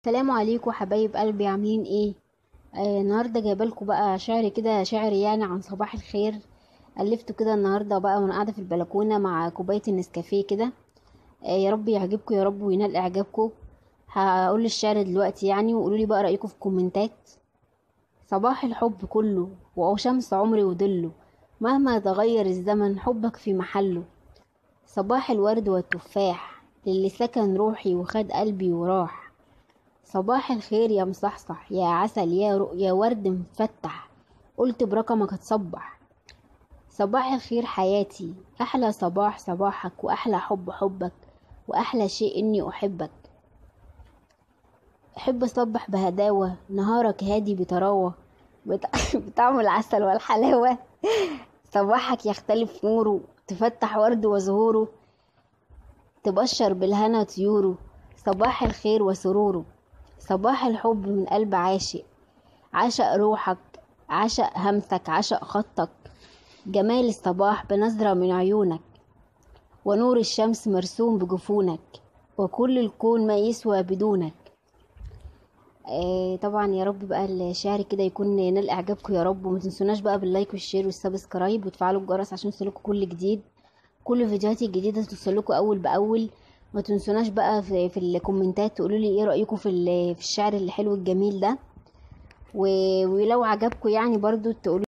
السلام عليكم حبايب قلبي عاملين ايه آه النهارده جايبالكوا بقى شعر كده شعر يعني عن صباح الخير الفته كده النهارده بقى وانا قاعده في البلكونه مع كوبايه النسكافيه كده آه يا رب يعجبكم يا رب وينال اعجابكم هقول الشعر دلوقتي يعني وقولوا لي بقى رايكم في الكومنتات صباح الحب كله وهو شمس عمري وضله مهما تغير الزمن حبك في محله صباح الورد والتفاح للي سكن روحي وخد قلبي وراح صباح الخير يا مصحصح يا عسل يا رق يا ورد مفتح قلت برقمك هتصبح صباح الخير حياتي أحلى صباح صباحك وأحلى حب حبك وأحلى شيء إني أحبك أحب أصبح بهداوة نهارك هادي بطراوة بط- بطعم العسل والحلاوة صباحك يختلف نوره تفتح ورد وزهوره تبشر بالهنا طيوره صباح الخير وسروره صباح الحب من قلب عاشق عشق روحك عشق همسك عشق خطك جمال الصباح بنظرة من عيونك ونور الشمس مرسوم بجفونك وكل الكون ما يسوى بدونك آه طبعا يا رب بقى الشعر كده يكون نال اعجابكم يا رب وما تنسوناش بقى باللايك والشير والسبسكرايب وتفعلوا الجرس عشان يوصلكوا كل جديد كل فيديوهاتي الجديده توصلكوا اول باول ما تنسوناش بقى في, في الكومنتات تقولوا لي ايه رايكم في ال- في الشعر الحلو الجميل ده و- ولو عجبكم يعني برضو تقولوا